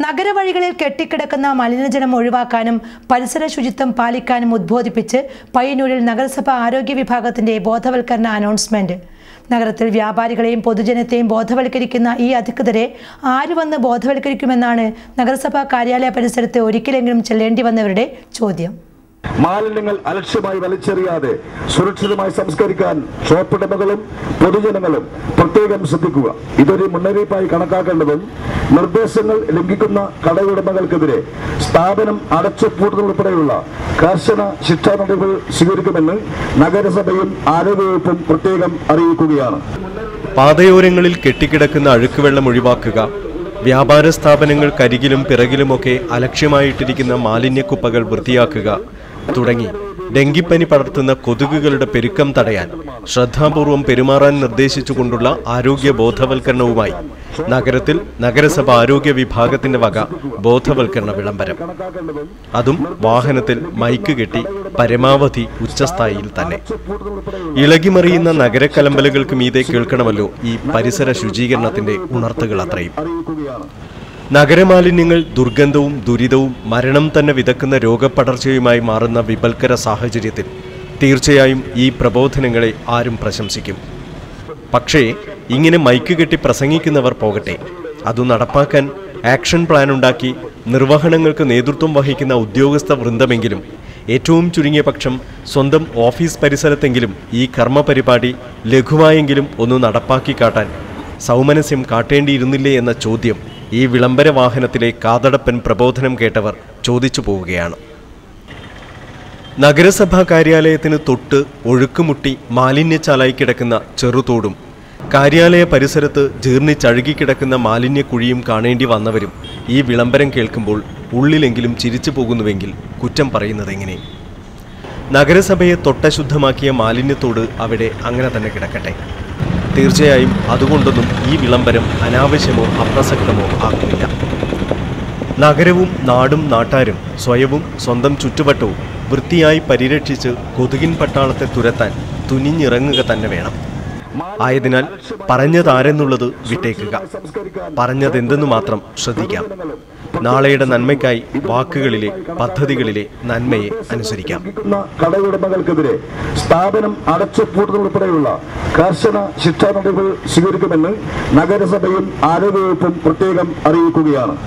നഗരവഴികളിൽ കെട്ടിക്കിടക്കുന്ന മലിനജലം ഒഴിവാക്കാനും പരിസര ശുചിത്വം പാലിക്കാനും ഉദ്ബോധിപ്പിച്ച് പയ്യന്നൂരിൽ നഗരസഭ ആരോഗ്യ വിഭാഗത്തിന്റെ ബോധവൽക്കരണ അനൗൺസ്മെന്റ് നഗരത്തിൽ വ്യാപാരികളെയും പൊതുജനത്തെയും ബോധവൽക്കരിക്കുന്ന ഈ അധികൃതരെ ആര് വന്ന് ബോധവൽക്കരിക്കുമെന്നാണ് നഗരസഭാ കാര്യാലയ പരിസരത്ത് ഒരിക്കലെങ്കിലും ചെല്ലേണ്ടി വന്നവരുടെ ചോദ്യം മാലിന്യങ്ങൾ അലക്ഷ്യമായി വലിച്ചെറിയാതെ സുരക്ഷിതമായി സംസ്കരിക്കാൻ ഷോപ്പുടമകളും പൊതുജനങ്ങളും പ്രത്യേകം ശ്രദ്ധിക്കുക ഇതൊരു മുന്നറിയിപ്പായി കണക്കാക്കേണ്ടതും നിർദ്ദേശങ്ങൾ ലംഘിക്കുന്ന കടയുടമകൾക്കെതിരെ സ്ഥാപനം അടച്ചുപൂട്ടുന്നതുൾപ്പെടെയുള്ള കർശന ശിക്ഷാ നടപടികൾ സ്വീകരിക്കുമെന്ന് നഗരസഭയും ആരോഗ്യവകുപ്പും പ്രത്യേകം അറിയിക്കുകയാണ് പാതയോരങ്ങളിൽ കെട്ടിക്കിടക്കുന്ന അഴുക്കുവെള്ളം ഒഴിവാക്കുക വ്യാപാര സ്ഥാപനങ്ങൾക്കരികിലും പിറകിലുമൊക്കെ അലക്ഷ്യമായിട്ടിരിക്കുന്ന മാലിന്യക്കുപ്പകൾ വൃത്തിയാക്കുക തുടങ്ങി ഡെങ്കിപ്പനി പടർത്തുന്ന കൊതുകുകളുടെ പെരുക്കം തടയാൻ ശ്രദ്ധാപൂർവം പെരുമാറാൻ നിർദ്ദേശിച്ചുകൊണ്ടുള്ള ആരോഗ്യ ബോധവൽക്കരണവുമായി നഗരത്തിൽ നഗരസഭ ആരോഗ്യ വിഭാഗത്തിന്റെ വക ബോധവൽക്കരണ വിളംബരം അതും വാഹനത്തിൽ മൈക്ക് കെട്ടി പരമാവധി ഉച്ചസ്ഥായിയിൽ തന്നെ ഇളകിമറിയുന്ന നഗരക്കലമ്പലുകൾക്ക് മീതെ കേൾക്കണമല്ലോ ഈ പരിസര ശുചീകരണത്തിന്റെ ഉണർത്തുകൾ അത്രയും നഗരമാലിന്യങ്ങൾ ദുർഗന്ധവും ദുരിതവും മരണം തന്നെ വിതക്കുന്ന രോഗപടർച്ചയുമായി മാറുന്ന വിപൽക്കര സാഹചര്യത്തിൽ തീർച്ചയായും ഈ പ്രബോധനങ്ങളെ ആരും പ്രശംസിക്കും പക്ഷേ ഇങ്ങനെ മൈക്ക് കെട്ടി പ്രസംഗിക്കുന്നവർ പോകട്ടെ അത് നടപ്പാക്കാൻ ആക്ഷൻ പ്ലാൻ ഉണ്ടാക്കി നിർവഹണങ്ങൾക്ക് നേതൃത്വം വഹിക്കുന്ന ഉദ്യോഗസ്ഥ വൃന്ദമെങ്കിലും ഏറ്റവും ചുരുങ്ങിയ പക്ഷം സ്വന്തം ഓഫീസ് പരിസരത്തെങ്കിലും ഈ കർമ്മ പരിപാടി ലഘുവായെങ്കിലും ഒന്ന് നടപ്പാക്കി കാട്ടാൻ സൗമനസ്യം കാട്ടേണ്ടിയിരുന്നില്ലേ എന്ന ചോദ്യം ഈ വിളംബര വാഹനത്തിലെ കാതടപ്പൻ പ്രബോധനം കേട്ടവർ ചോദിച്ചു പോവുകയാണ് നഗരസഭാ കാര്യാലയത്തിന് തൊട്ട് ഒഴുക്കുമുട്ടി മാലിന്യച്ചാലായി കിടക്കുന്ന ചെറുതോടും കാര്യാലയ പരിസരത്ത് ജീർണിച്ചഴുകിക്കിടക്കുന്ന മാലിന്യക്കുഴിയും കാണേണ്ടി വന്നവരും ഈ വിളംബരം കേൾക്കുമ്പോൾ ഉള്ളിലെങ്കിലും ചിരിച്ചു പോകുന്നുവെങ്കിൽ കുറ്റം പറയുന്നതെങ്ങനെ നഗരസഭയെ തൊട്ടശുദ്ധമാക്കിയ മാലിന്യത്തോട് അവിടെ അങ്ങനെ തന്നെ കിടക്കട്ടെ തീർച്ചയായും അതുകൊണ്ടൊന്നും ഈ വിളംബരം അനാവശ്യമോ അപ്രസക്തമോ ആക്കുന്നില്ല നഗരവും നാടും നാട്ടാരും സ്വയവും സ്വന്തം ചുറ്റുവട്ടവും വൃത്തിയായി പരിരക്ഷിച്ച് കൊതുകിൻ പട്ടാളത്തെ തുരത്താൻ തുനിഞ്ഞിറങ്ങുക തന്നെ വേണം ആയതിനാൽ പറഞ്ഞതാരെന്നുള്ളത് വിട്ടേക്കുക പറഞ്ഞതെന്തെന്ന് മാത്രം ശ്രദ്ധിക്കാം നാളെയുടെ നന്മയ്ക്കായി വാക്കുകളിലെ പദ്ധതികളിലെ നന്മയെ അനുസരിക്കാം ലംഘിക്കുന്ന കടയുടമകൾക്കെതിരെ സ്ഥാപനം അടച്ചുപൂട്ടുന്നതുൾപ്പെടെയുള്ള കർശന ശിക്ഷാ നടപടികൾ സ്വീകരിക്കുമെന്ന് നഗരസഭയും ആരോഗ്യവകുപ്പും പ്രത്യേകം അറിയിക്കുകയാണ്